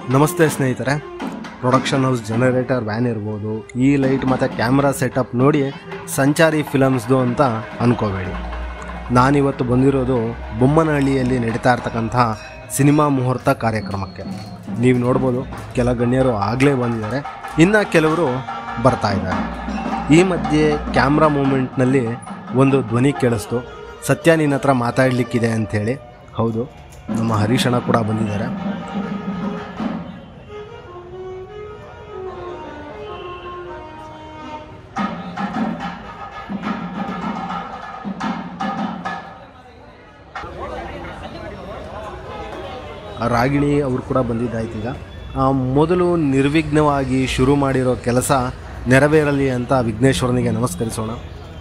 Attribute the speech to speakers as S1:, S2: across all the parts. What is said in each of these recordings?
S1: ನಮಸ್ತೆ ಸ್ನೇಹಿತರೆ production house generator van ಇರ್ಬೋದು ಈ ಲೈಟ್ ಮತ್ತು ಕ್ಯಾಮ್ರಾ ಸೆಟಪ್ ನೋಡಿ ಸಂಚಾರಿ ಫಿಲಮ್ಸ್ದು ಅಂತ ಅನ್ಕೋಬೇಡಿ ನಾನಿವತ್ತು ಬಂದಿರೋದು ಬೊಮ್ಮನಹಳ್ಳಿಯಲ್ಲಿ ನಡೀತಾ ಇರ್ತಕ್ಕಂಥ ಸಿನಿಮಾ ಮುಹೂರ್ತ ಕಾರ್ಯಕ್ರಮಕ್ಕೆ ನೀವು ನೋಡ್ಬೋದು ಕೆಲ ಗಣ್ಯರು ಆಗಲೇ ಬಂದಿದ್ದಾರೆ ಇನ್ನು ಕೆಲವರು ಬರ್ತಾ ಇದ್ದಾರೆ ಈ ಮಧ್ಯೆ ಕ್ಯಾಮ್ರಾ ಮೂಮೆಂಟ್ನಲ್ಲಿ ಒಂದು ಧ್ವನಿ ಕೇಳಿಸ್ತು ಸತ್ಯ ನಿನ್ನ ಹತ್ರ ಮಾತಾಡಲಿಕ್ಕಿದೆ ಅಂಥೇಳಿ ಹೌದು ನಮ್ಮ ಹರೀಶಣ್ಣ ಕೂಡ ಬಂದಿದ್ದಾರೆ ರಾಗಿಣಿ ಅವರು ಕೂಡ ಬಂದಿದ್ದಾಯ್ತು ಈಗ ಆ, ಮೊದಲು ನಿರ್ವಿಘ್ನವಾಗಿ ಶುರು ಮಾಡಿರೋ ಕೆಲಸ ನೆರವೇರಲಿ ಅಂತ ವಿಘ್ನೇಶ್ವರನಿಗೆ ನಮಸ್ಕರಿಸೋಣ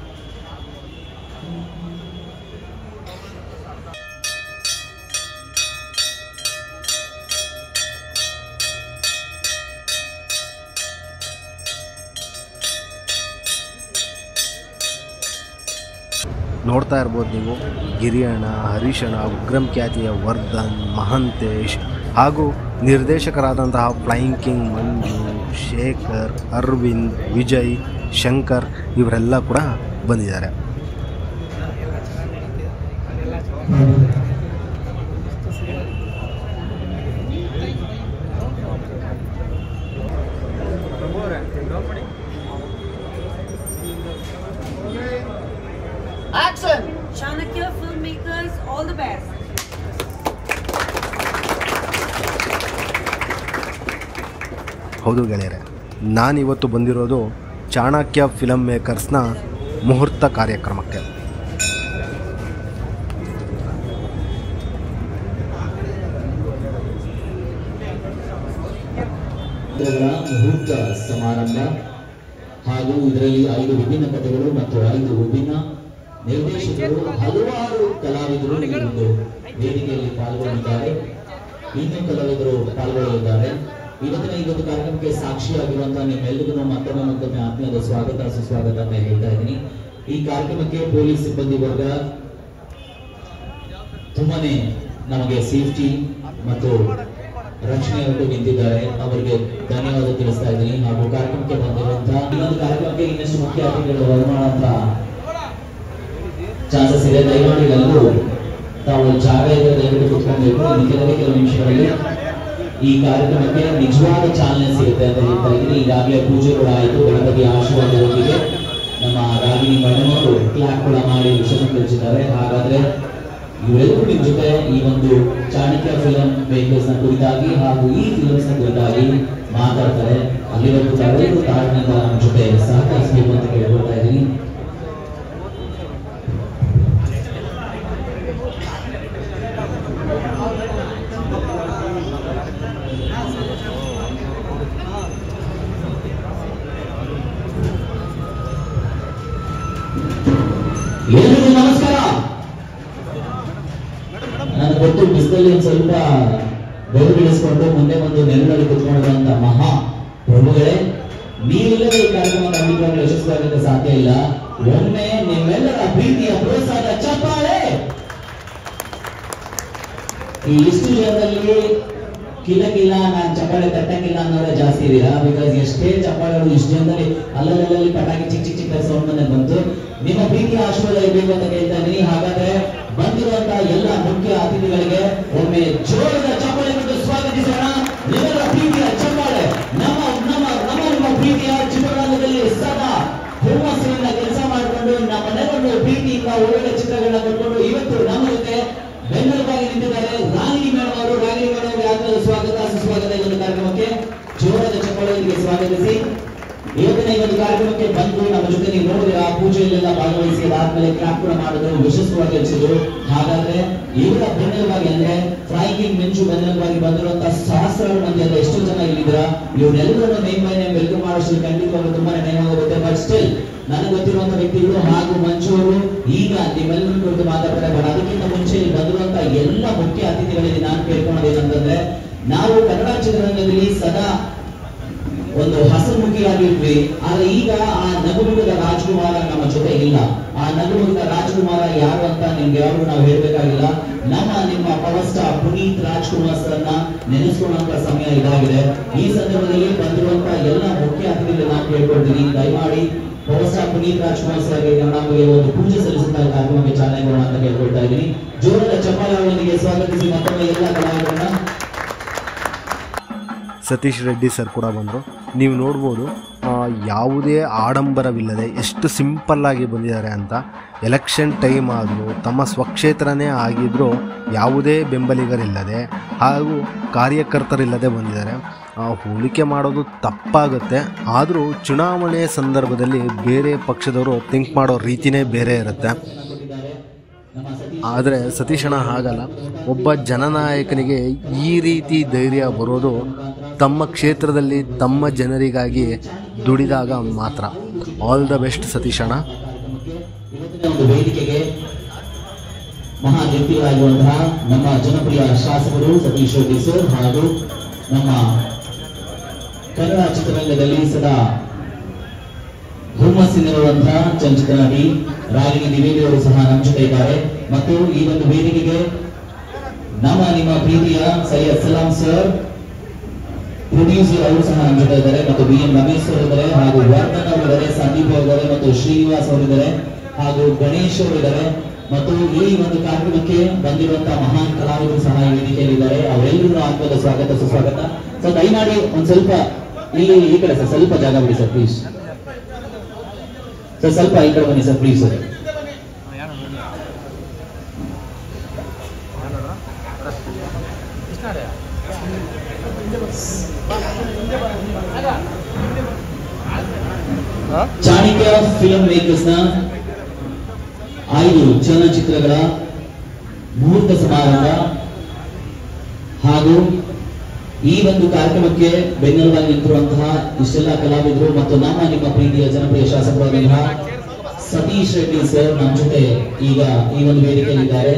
S1: ನೋಡ್ತಾ ಇರ್ಬೋದು ನೀವು ಗಿರಿಯಣ್ಣ ಹರೀಶಣ್ಣ ಉಗ್ರಂ ಖ್ಯಾತಿಯ ವರ್ಧನ್ ಮಹಂತೇಶ್ ಹಾಗೂ ನಿರ್ದೇಶಕರಾದಂತಹ ಫ್ಲೈಯಿಂಗ್ ಕಿಂಗ್ ಮಂಜು ಶೇಖರ್ ಅರವಿಂದ್ ವಿಜಯ್ ಶಂಕರ್ ಇವರೆಲ್ಲ ಕೂಡ ಬಂದಿದ್ದಾರೆ
S2: Chanakya filmmakers, all the best.
S1: ಹೌದು ಗೆಳೆಯರೆ ನಾನಿವತ್ತು ಬಂದಿರೋದು ಚಾಣಕ್ಯ ಫಿಲಮ್ ಮೇಕರ್ಸ್ನ ಮುಹೂರ್ತ ಕಾರ್ಯಕ್ರಮಕ್ಕೆ
S3: ಚಿತ್ರಗಳ ಮುಹೂರ್ತ ಸಮಾರಂಭ ಹಾಗೂ ಇದರಲ್ಲಿ ಐದು ವಿಭಿನ್ನ ಕಥೆಗಳು ಮತ್ತು ಐದು ವಿಭಿನ್ನ ನಿರ್ದೇಶಕರು ಹಲವಾರು ಕಲಾವಿದರು ಈ ಒಂದು ವೇದಿಕೆಯಲ್ಲಿ ಪಾಲ್ಗೊಂಡಿದ್ದಾರೆ ಇನ್ನೂ ಕಲಾವಿದರು ಪಾಲ್ಗೊಳ್ಳಲಿದ್ದಾರೆ ಇವತ್ತಿನ ಈ ಒಂದು ಕಾರ್ಯಕ್ರಮಕ್ಕೆ ಸಾಕ್ಷಿಯಾಗಿರುವಂತಹ ನಿಮ್ಮೆಲ್ಲರಿಗೂ ಮತ್ತೊಮ್ಮೆ ಮತ್ತೊಮ್ಮೆ ಆತ್ಮೀಯದ ಸ್ವಾಗತ ಸುಸ್ವಾಗತ ಅಂತ ಹೇಳ್ತಾ ಇದ್ದೀನಿ ಈ ಕಾರ್ಯಕ್ರಮಕ್ಕೆ ಪೊಲೀಸ್ ಸಿಬ್ಬಂದಿ ವರ್ಗ ತುಂಬಾನೇ ನಮಗೆ ಸೇಫ್ಟಿ ಮತ್ತು ರಕ್ಷಣೆಯೊಟ್ಟು ನಿಂತಿದ್ದಾರೆ ಅವರಿಗೆ ಧನ್ಯವಾದ ತಿಳಿಸ್ತಾ ಇದ್ದೀನಿ ಹಾಗೂ ಕಾರ್ಯಕ್ರಮಕ್ಕೆ ಬಂದಿರುವಂತಹ ಇನ್ನೊಂದು ಕಾರ್ಯಕ್ರಮಕ್ಕೆ ಇನ್ನಷ್ಟು ಮುಖ್ಯ ಅತಿಥಿಗಳು ಬರಮಾಡುವಂತ ಚಾನ್ಸಸ್ ಇದೆ ದಯಮಾಡಿ ಎಲ್ಲರೂ ತಾವು ಜಾಗ ಇದೆ ದಯವಿಟ್ಟು ಕುತ್ಕೊಳ್ಬೇಕು ಇನ್ನು ಕೆಲವೇ ಕೆಲವು ನಿಮಿಷಗಳಲ್ಲಿ ಈ ಕಾರ್ಯಕ್ರಮಕ್ಕೆ ನಿಜವಾದ ಚಾಲನೆ ಸಿಗುತ್ತೆ ಅಂತ ಹೇಳ್ತಾ ಇದ್ದೀನಿ ಈಗಾಗಲೇ ಪೂಜೆಗಳು ಆಯಿತು ಗಣಪತಿ ಆಶೀರ್ವಾದದೊಂದಿಗೆ ನಮ್ಮ ರಾಗಿಣಿ ಮೇಡಮ್ ಅವರು ಕ್ಲಾಪ್ ಕೂಡ ಮಾಡಿ ವಿಷಯ ತಿಳಿಸಿದ್ದಾರೆ ಹಾಗಾದ್ರೆ ಇವರೆಲ್ಲರೂ ನಿಮ್ ಜೊತೆ ಈ ಒಂದು ಚಾಣಕ್ಯ ಫಿಲಂ ಮೇಕರ್ಸ್ ನ ಕುರಿತಾಗಿ ಹಾಗೂ ಈ ಫಿಲಮ್ಸ್ ನ ಕುರಿತಾಗಿ ಮಾತಾಡ್ತಾರೆ ಅಲ್ಲಿವರೆಗೂ ತಾವೆಲ್ಲರೂ ತಾಳ್ಮೆಯಿಂದ ನಮ್ಮ ಜೊತೆ ಸಹಕರಿಸಬೇಕು ಅಂತ ಕೇಳ್ಕೊಳ್ತಾ ಇದ್ದೀನಿ ಎಲ್ರಿಗೂ ನಮಸ್ಕಾರ ನಾನು ಗೊತ್ತು ಬಿಸಿಲಲ್ಲಿ ಒಂದ್ ಸ್ವಲ್ಪ ಬೆವರು ಬಿಡಿಸ್ಕೊಂಡು ಮುಂದೆ ಒಂದು ನೆರಳಲ್ಲಿ ಕುತ್ಕೊಂಡಿರುವಂತ ಮಹಾ ಪ್ರಭುಗಳೇ ನೀವಿಲ್ಲದೆ ಈ ಕಾರ್ಯಕ್ರಮ ಖಂಡಿತವಾಗ್ಲೂ ಯಶಸ್ವಿಯಾಗಕ್ಕೆ ಸಾಧ್ಯ ಇಲ್ಲ ಒಮ್ಮೆ ನಿಮ್ಮೆಲ್ಲರ ಪ್ರೀತಿಯ ಪ್ರೋತ್ಸಾಹದ ಚಪ್ಪಾಳೆ ಈ ಇಷ್ಟು ಜನರಲ್ಲಿ ಕಿಲಕಿಲ್ಲ ನಾನ್ ಚಪ್ಪಾಳೆ ತಟ್ಟಂಗಿಲ್ಲ ಅನ್ನೋರೇ ಜಾಸ್ತಿ ಇದೀರಾ ಬಿಕಾಸ್ ಎಷ್ಟೇ ಚಪ್ಪಾಳೆಗಳು ಇಷ್ಟು ಜನದಲ್ಲಿ ಅಲ್ಲಲ್ಲಿ ಪಟಾಕಿ ಚಿಕ್ಕ ಚಿಕ್ಕ ಚಿಕ್ಕ ಸೌಂಡ್ ಬಂದಾಗ ಬಂತು ನಿಮ್ಮ ಪ್ರೀತಿಯ ಆಶೀರ್ವಾದ ಇರಬೇಕು ಅಂತ ಕೇಳ್ತಾ ಇದ್ದೀನಿ ಹಾಗಾದ್ರೆ ಬಂದಿರುವಂತಹ ಎಲ್ಲ ಮುಖ್ಯ ಅತಿಥಿಗಳಿಗೆ ಒಮ್ಮೆ ಜೋರದ ಚಪ್ಪಾಳೆ ಕೊಟ್ಟು ಸ್ವಾಗತಿಸೋಣ ನಿಮ್ಮೆಲ್ಲರ ಪ್ರೀತಿಯ ಚಪ್ಪಾಳೆ ನಮ್ಮ ನಮ್ಮ ನಮ್ಮ ನಿಮ್ಮ ಪ್ರೀತಿಯ ಚಿತ್ರರಂಗದಲ್ಲಿ ಸದಾ ಹುಮ್ಮಸ್ಸಿನಿಂದ ಕೆಲಸ ಮಾಡಿಕೊಂಡು ನಮ್ಮನ್ನೆಲ್ಲರನ್ನು ಪ್ರೀತಿಯಿಂದ ಒಳ್ಳೊಳ್ಳೆ ಚಿತ್ರಗಳನ್ನ ಕೊಟ್ಕೊಂಡು ಇವತ್ತು ನಮ್ಮ ಜೊತೆ ಬೆನ್ನೆಲುಬಾಗಿ ನಿಂತಿದ್ದಾರೆ ರಾಗಿಣಿ ಮೇಡಮ್ ಅವರು ರಾಗಿಣಿ ಮೇಡಮ್ ಅವರಿಗೆ ಆತ್ಮೀಯ ಸ್ವಾಗತ ಸುಸ್ವಾಗತ ಈ ಒಂದು ಕಾರ್ಯಕ್ರಮಕ್ಕೆ ಜೋರದ ಚಪ್ಪಾಳೆಯೊಂದಿಗೆ ಸ್ವಾಗತಿಸಿ ಇವತ್ತಿನ ಈ ಒಂದು ಕಾರ್ಯಕ್ರಮಕ್ಕೆ ಬಂದು ನಮ್ಮ ಜೊತೆ ನೀವು ನೋಡಿದ್ರೆ ಆ ಪೂಜೆಯಲ್ಲೆಲ್ಲ ಭಾಗವಹಿಸಿ ಅದಾದ್ಮೇಲೆ ಕ್ರಾಪ್ ಕೂಡ ಮಾಡಿದ್ರು ಯಶಸ್ವಿಯಾಗಿ ಹಚ್ಚಿದ್ರು ಹಾಗಾದ್ರೆ ಇವರ ಬೆನ್ನೆಲುಬಾಗಿ ಅಂದ್ರೆ ಫ್ರೈಕಿಂಗ್ ಮಿಂಚು ಬೆನ್ನೆಲುಬಾಗಿ ಬಂದಿರುವಂತಹ ಸಹಸ್ರಾರು ಮಂದಿ ಅಲ್ಲ ಎಷ್ಟೋ ಜನ ಇಲ್ಲಿದ್ದೀರಾ ಇವ್ರನ್ನೆಲ್ಲರನ್ನು ನೇಮ್ ಬೈ ನೇಮ್ ವೆಲ್ಕಮ್ ಮಾಡೋಷ್ಟು ಖಂಡಿತವಾಗ್ಲೂ ತುಂಬಾನೇ ನೇಮ್ ಆಗುತ್ತೆ ಬಟ್ ಸ್ಟಿಲ್ ನನಗೆ ಗೊತ್ತಿರುವಂತ ವ್ಯಕ್ತಿಗಳು ಹಾಗೂ ಮಂಜು ಅವರು ಈಗ ನಿಮ್ಮೆಲ್ಲರ ಕುರಿತು ಮಾತಾಡ್ತಾರೆ ಬಟ್ ಅದಕ್ಕಿಂತ ಮುಂಚೆ ಇಲ್ಲಿ ಬಂದಿರುವಂತ ಎಲ್ಲ ಮುಖ್ಯ ಅತಿಥಿಗಳಿಗೆ ನಾನು ಕೇಳ್ಕೊಳ್ಳೋದೇನಂತಂದ್ರೆ ನಾವು ಕನ್ನಡ ಚಿತ್ರರಂಗದಲ್ಲಿ ಸದಾ ಒಂದು ಹಸನ್ಮುಖಿಯಾಗಿದ್ವಿ ಆದ್ರೆ ಈಗ ಆ ನಗುಮುಖದ ರಾಜ್ಕುಮಾರ ನಮ್ಮ ಜೊತೆ ಇಲ್ಲ ಆ ನಗುಮುಖದ ರಾಜ್ಕುಮಾರ ಯಾರು ಅಂತ ನಿಮ್ಗೆ ಯಾರು ನಾವು ಹೇಳ್ಬೇಕಾಗಿಲ್ಲ ನಮ್ಮ ನಿಮ್ಮ ಪವರ್ ಸ್ಟಾರ್ ಪುನೀತ್ ರಾಜ್ಕುಮಾರ್ ಸರ್ನ ನೆನೆಸ್ಕೊಳ್ಳುವಂತ ಸಮಯ ಇದಾಗಿದೆ ಈ ಸಂದರ್ಭದಲ್ಲಿ ಬಂದಿರುವಂತ ಎಲ್ಲ ಮುಖ್ಯ ಅತಿಥಿಗಳು ನಾನು ಕೇಳ್ಕೊಳ್ತೀನಿ ದಯಮಾಡಿ ಪವರ್ ಸ್ಟಾರ್ ಪುನೀತ್ ರಾಜ್ಕುಮಾರ್ ಸರ್ಗೆ ನಮಗೆ ಒಂದು ಪೂಜೆ ಸಲ್ಲಿಸುತ್ತಾ ಈ ಕಾರ್ಯಕ್ರಮಕ್ಕೆ ಚಾಲನೆ ಕೊಡೋಣ ಅಂತ ಕೇಳ್ಕೊಳ್ತಾ ಇದ್ದೀನಿ ಜೋರದ ಚಪ್ಪಾಳೆಯೊಂದಿಗೆ ಸ್ವಾಗತಿಸಿ ಮತ್ತೊಮ್ಮೆ ಎಲ್ಲ ಕಲಾವಿದರನ್ನ
S1: ಸತೀಶ್ ರೆಡ್ಡಿ ಸರ್ ಕೂಡ ಬಂದರು ನೀವು ನೋಡ್ಬೋದು ಆ, ಯಾವುದೇ ಆಡಂಬರವಿಲ್ಲದೆ ಎಷ್ಟು ಸಿಂಪಲ್ಲಾಗಿ ಬಂದಿದ್ದಾರೆ ಅಂತ ಎಲೆಕ್ಷನ್ ಟೈಮ್ ಆದರೂ ತಮ್ಮ ಸ್ವಕ್ಷೇತ್ರನೇ ಆಗಿದ್ದರೂ ಯಾವುದೇ ಬೆಂಬಲಿಗರಿಲ್ಲದೆ ಹಾಗೂ ಕಾರ್ಯಕರ್ತರಿಲ್ಲದೆ ಬಂದಿದ್ದಾರೆ ಆ, ಹೋಲಿಕೆ ಮಾಡೋದು ತಪ್ಪಾಗುತ್ತೆ ಆದರೂ ಚುನಾವಣೆ ಸಂದರ್ಭದಲ್ಲಿ ಬೇರೆ ಪಕ್ಷದವರು ಥಿಂಕ್ ಮಾಡೋ ರೀತಿನೇ ಬೇರೆ ಇರುತ್ತೆ ಆದರೆ ಸತೀಶಣ್ಣ ಹಾಗಲ್ಲ ಒಬ್ಬ ಜನನಾಯಕನಿಗೆ ಈ ರೀತಿ ಧೈರ್ಯ ಬರೋದು ತಮ್ಮ ಕ್ಷೇತ್ರದಲ್ಲಿ ತಮ್ಮ ಜನರಿಗಾಗಿ ದುಡಿದಾಗ ಮಾತ್ರ ಆಲ್ ದ ಬೆಸ್ಟ್ ಸತೀಶಣ್ಣ
S3: ಇವತ್ತಿನ ಒಂದು ವೇದಿಕೆಗೆ ಮಹಾ ವ್ಯಕ್ತಿಗಳಾಗಿರುವಂತಹ ನಮ್ಮ ಜನಪ್ರಿಯ ಶಾಸಕರು ಸತೀಶ್ ರೆಡ್ಡಿ ಸರ್ ಹಾಗೂ ನಮ್ಮ ಕನ್ನಡ ಚಿತ್ರರಂಗದಲ್ಲಿ ಸದಾ ಹುಮ್ಮಸ್ಸಿನಿರುವಂತಹ ಚಲನಚಿತ್ರ ನಟಿ ರಾಗಿಣಿ ದ್ವಿವೇದಿ ಅವರು ಸಹ ನಮ್ಮ ಜೊತೆ ಇದ್ದಾರೆ ಮತ್ತು ಈ ಒಂದು ವೇದಿಕೆಗೆ ನಮ್ಮ ನಿಮ್ಮ ಪ್ರೀತಿಯ ಸೈಯದ್ ಸಲಾಂ ಸರ್ ಪ್ರೊಡ್ಯೂಸರ್ ಅವರು ಸಹ ನಮ್ಮ ಜೊತೆ ಇದ್ದಾರೆ ಮತ್ತು ಬಿ ಎಂ ರಮೇಶ್ ಅವರು ಇದ್ದಾರೆ ಹಾಗೂ ವರ್ಧನ್ ಅವರು ಇದ್ದಾರೆ ಸಂದೀಪ್ ಅವರು ಇದ್ದಾರೆ ಮತ್ತು ಶ್ರೀನಿವಾಸ್ ಅವರು ಇದ್ದಾರೆ ಹಾಗೂ ಗಣೇಶ್ ಅವರು ಇದ್ದಾರೆ ಮತ್ತು ಈ ಒಂದು ಕಾರ್ಯಕ್ರಮಕ್ಕೆ ಬಂದಿರುವಂತಹ ಮಹಾನ್ ಕಲಾವಿದರು ಸಹ ಈ ವೇದಿಕೆಯಲ್ಲಿ ಇದ್ದಾರೆ ಅವರೆಲ್ಲರೂ ಆತ್ಮದ ಸ್ವಾಗತ ಸುಸ್ವಾಗತ ಸೊ ದಯಮಾಡಿ ಒಂದ್ ಸ್ವಲ್ಪ ಇಲ್ಲಿ ಈ ಕಡೆ ಸರ್ ಸ್ವಲ್ಪ ಜಾಗ ಬಿಡಿ ಸರ್ ಪ್ಲೀಸ್ ಸರ್ ಸ್ವಲ್ಪ ಈ ಕಡೆ ಬನ್ನಿ sir please sir Chanakya film makers ನ ಐದು ಚಲನಚಿತ್ರಗಳ ಮುಹೂರ್ತ ಸಮಾರಂಭ ಹಾಗೂ ಈ ಒಂದು ಕಾರ್ಯಕ್ರಮಕ್ಕೆ ಬೆನ್ನೆಲುಬಾಗಿ ನಿಂತಿರುವಂತಹ ಇಷ್ಟೆಲ್ಲ ಕಲಾವಿದರು ಮತ್ತು ನಮ್ಮ ನಿಮ್ಮ ಪ್ರೀತಿಯ ಜನಪ್ರಿಯ ಶಾಸಕರಾದಂತಹ ಸತೀಶ್ ರೆಡ್ಡಿ ಸರ್ ನಮ್ಮ ಜೊತೆ ಈಗ ಈ ಒಂದು ವೇದಿಕೆಯಲ್ಲಿದ್ದಾರೆ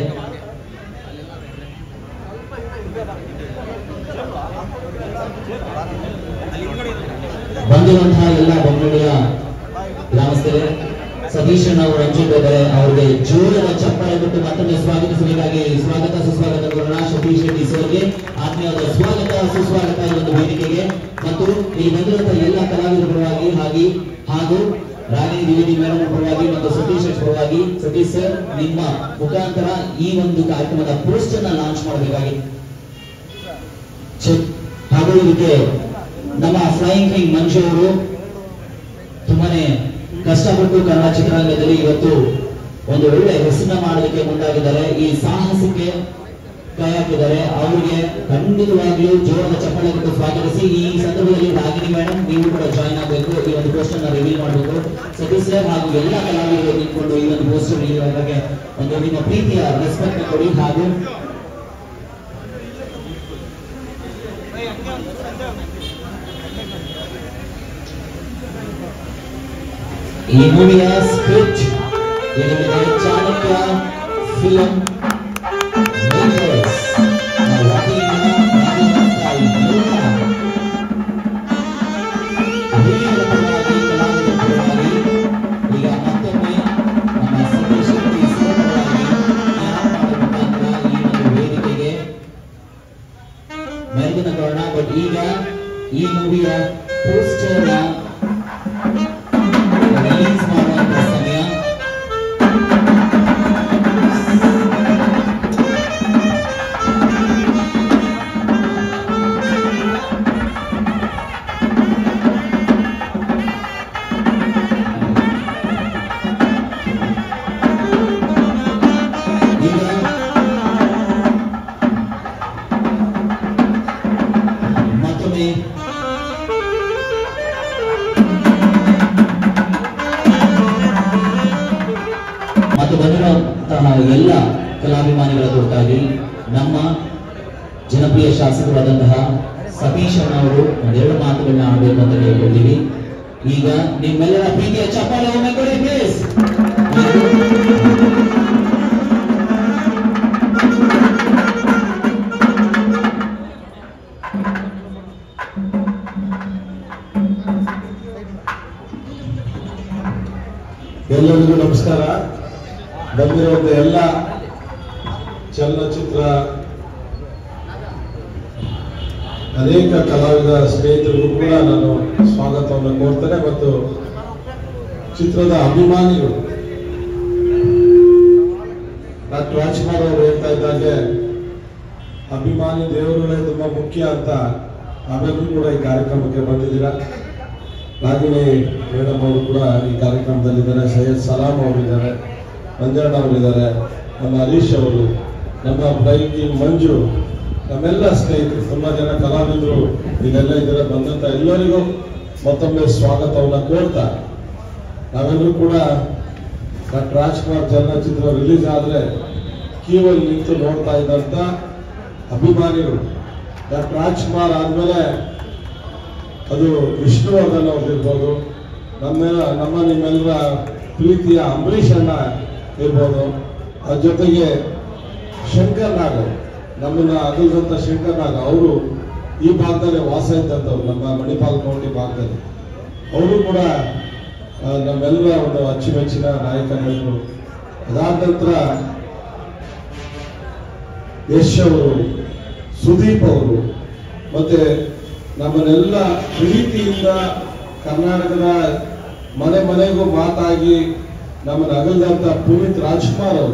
S3: ಬಂದಿರುವಂತಹ ಎಲ್ಲ ಬೆಂಗಳೂರಿನ ಗ್ರಾಮಸ್ಥರೇ ಸತೀಶ್ ಅಣ್ಣ ಅವರು ರಂಜಿತ್ ಇದ್ದಾರೆ ಅವರಿಗೆ ಜೋರದ ಚಪ್ಪಾಳೆ ಕೊಟ್ಟು ಮತ್ತೊಮ್ಮೆ ಸ್ವಾಗತಿಸಬೇಕಾಗಿ ಸ್ವಾಗತ ಸುಸ್ವಾಗತ ಕೊಡೋಣ ಸತೀಶ್ ರೆಡ್ಡಿ ಸರ್ಗೆ ಆತ್ಮೀಯವಾದ ಸ್ವಾಗತ ಸುಸ್ವಾಗತ ಈ ಒಂದು ವೇದಿಕೆಗೆ ಮತ್ತು ಇಲ್ಲಿ ಬಂದಿರುವಂತಹ ಎಲ್ಲ ಕಲಾವಿದರ ಪರವಾಗಿ ಹಾಗೆ ಹಾಗೂ ರಾಗಿಣಿ ದ್ವಿವೇದಿ ಮೇಡಮ್ ಪರವಾಗಿ ಮತ್ತು ಸತೀಶ್ ರೆಡ್ಡಿ ಪರವಾಗಿ ಸತೀಶ್ ಸರ್ ನಿಮ್ಮ ಮುಖಾಂತರ ಈ ಒಂದು ಕಾರ್ಯಕ್ರಮದ ಪೋಸ್ಟರ್ ನ ಲಾಂಚ್ ಮಾಡಬೇಕಾಗಿ ಚೆಕ್ ಹಾಗೂ ಇದಕ್ಕೆ ನಮ್ಮ ಫ್ಲೈಯಿಂಗ್ ಕಿಂಗ್ ಮಂಜು ಅವರು ತುಂಬಾನೇ ಕಷ್ಟಪಟ್ಟು ಕನ್ನಡ ಚಿತ್ರರಂಗದಲ್ಲಿ ಇವತ್ತು ಒಂದು ಒಳ್ಳೆ ಹೆಸರನ್ನ ಮಾಡೋದಕ್ಕೆ ಮುಂದಾಗಿದ್ದಾರೆ ಈ ಸಾಹಸಕ್ಕೆ ಕೈ ಹಾಕಿದ್ದಾರೆ ಅವರಿಗೆ ಖಂಡಿತವಾಗ್ಲೂ ಜೋರದ ಚಪ್ಪಾಳೆ ಕೊಟ್ಟು ಸ್ವಾಗತಿಸಿ ಈ ಸಂದರ್ಭದಲ್ಲಿ ರಾಗಿಣಿ ಮೇಡಮ್ ನೀವು ಕೂಡ ಜಾಯ್ನ್ ಆಗಬೇಕು ಈ ಒಂದು ಪೋಸ್ಟರ್ ನ ರಿವೀಲ್ ಮಾಡಬೇಕು ಸತೀಶ್ ಸರ್ ಹಾಗೂ ಎಲ್ಲ ಕಲಾವಿದರು ನಿಂತ್ಕೊಂಡು ಈ ಒಂದು ಪೋಸ್ಟರ್ ರಿವೀಲ್ ಆದಾಗ ಒಂದು ನಿಮ್ಮ ಪ್ರೀತಿಯ ರೆಸ್ಪೆಕ್ಟ್ ಕೊಡಿ ಹಾಗೂ ಈ ಮೂವಿಯ ಸ್ಕ್ರಿಪ್ಟ್ ಇದರಲ್ಲಿ ಚಾಣಕ್ಯ ಫಿಲಂ ಮೇಕರ್ಸ್ ನಾವು ವಾಹಿನಿಯಿಂದ ಮಾಡಿರುವಂತಹ ಎಲ್ಲ ಹಿರಿಯರ ಪರವಾಗಿ ಕಲಾವಿದರ ಪರವಾಗಿ ಈಗ ಮತ್ತೊಮ್ಮೆ ನಮ್ಮ ಸತೀಶ್ ರೆಡ್ಡಿ ಸರ್ ಪರವಾಗಿ ನ್ಯಾಯ ಮಾಡುವ ಮುಖಾಂತರ ಈ ಒಂದು ವೇದಿಕೆಗೆ ಮೆರುಗನ್ನ ಕೊಡೋಣ ಬಟ್ ಈಗ ಈ ಮೂವಿಯ ಪೋಸ್ಟರ್ ನ ರಿಲೀಸ್ ಮಾಡುವಂತ ಸಮಯ ಈಗ ಮತ್ತೊಮ್ಮೆ ಮತ್ತು ಬಂದಿರುವಂತಹ ಎಲ್ಲ ಕಲಾಭಿಮಾನಿಗಳ ಕುರಿತಾಗಿ ನಮ್ಮ ಜನಪ್ರಿಯ ಶಾಸಕರಾದಂತಹ ಸತೀಶ್ ಅಣ್ಣ ಅವರು ಒಂದೆರಡು ಮಾತುಗಳನ್ನ ಆಡಬೇಕು ಅಂತ ಕೇಳ್ಕೊಳ್ತೀವಿ ಈಗ ನಿಮ್ಮೆಲ್ಲರ ಪ್ರೀತಿಯ ಚಪ್ಪಾಳೆ ಒಮ್ಮೆ ಕೊಡಿ ಪ್ಲೀಸ್
S4: ಎಲ್ಲರಿಗೂ ನಮಸ್ಕಾರ ಬಂದಿರುವಂತ ಎಲ್ಲ ಚಲನಚಿತ್ರ ಅನೇಕ ಕಲಾವಿದ ಸ್ನೇಹಿತರಿಗೂ ಕೂಡ ನಾನು ಸ್ವಾಗತವನ್ನು ಕೋರ್ತೇನೆ ಮತ್ತು ಚಿತ್ರದ ಅಭಿಮಾನಿಗಳು ಡಾಕ್ಟರ್ ರಾಜ್ಕುಮಾರ್ ಅವರು ಹೇಳ್ತಾ ಇದ್ದಾಗೆ ಅಭಿಮಾನಿ ದೇವರುಗಳೇ ತುಂಬಾ ಮುಖ್ಯ ಅಂತ ನಾವೆಲ್ಲರೂ ಕೂಡ ಈ ಕಾರ್ಯಕ್ರಮಕ್ಕೆ ಬಂದಿದ್ದೀರಾ ರಾಗಿಣಿ ಮೇಡಮ್ ಅವರು ಕೂಡ ಈ ಕಾರ್ಯಕ್ರಮದಲ್ಲಿದ್ದಾರೆ ಸೈಯದ್ ಸಲಾಂ ಅವರಿದ್ದಾರೆ ಮಂಜಣ್ಣ ಅವರಿದ್ದಾರೆ ನಮ್ಮ ಹರೀಶ್ ಅವರು ನಮ್ಮ ಬೈಕಿ ಮಂಜು ನಮ್ಮೆಲ್ಲ ಸ್ನೇಹಿತರು ತುಂಬಾ ಜನ ಕಲಾವಿದರು ಇದೆಲ್ಲ ಇದರ ಬಂದಂತ ಎಲ್ಲರಿಗೂ ಮತ್ತೊಮ್ಮೆ ಸ್ವಾಗತವನ್ನ ಕೋರ್ತಾ ನಾವೆಲ್ಲರೂ ಕೂಡ ಡಾಕ್ಟರ್ ರಾಜ್ಕುಮಾರ್ ಚಲನಚಿತ್ರ ರಿಲೀಸ್ ಆದ್ರೆ ಕ್ಯೂವಲ್ಲಿ ನಿಂತು ನೋಡ್ತಾ ಇದ್ದಂತ ಅಭಿಮಾನಿಗಳು ಡಾಕ್ಟರ್ ರಾಜ್ಕುಮಾರ್ ಆದ್ಮೇಲೆ ಅದು ವಿಷ್ಣುವರ್ಧನ್ ಅವ್ರದ್ದಿರ್ಬೋದು ನಮ್ಮೆಲ್ಲ ನಮ್ಮ ನಿಮ್ಮೆಲ್ಲರ ಪ್ರೀತಿಯ ಅಂಬರೀಷ್ ಅಣ್ಣ ಇರ್ಬೋದು ಅದ್ರ ಜೊತೆಗೆ ಶಂಕರ್ ನಾಗ್ ನಮ್ಮನ್ನ ಅಗಲ್ದಂತ ಶಂಕರ್ ನಾಗ್ ಅವರು ಈ ಭಾಗದಲ್ಲಿ ವಾಸ ಇದ್ದಂಥವ್ರು ನಮ್ಮ ಮಣಿಪಾಲ್ ಕೌಂಟಿ ಭಾಗದಲ್ಲಿ ಅವರು ಕೂಡ ಆ, ನಮ್ಮೆಲ್ಲರ ಒಂದು ಅಚ್ಚುಮೆಚ್ಚಿನ ನಾಯಕ ನಟರು ಅದಾದ ನಂತರ ಯಶ್ ಅವರು ಸುದೀಪ್ ಅವರು ಮತ್ತೆ ನಮ್ಮನ್ನೆಲ್ಲ ಪ್ರೀತಿಯಿಂದ ಕರ್ನಾಟಕದ ಮನೆ ಮನೆಗೂ ಮಾತಾಗಿ ನಮ್ಮನ್ನ ಅಗಲ್ದಂತ ಪುನೀತ್ ರಾಜ್ಕುಮಾರ್ ಅವರು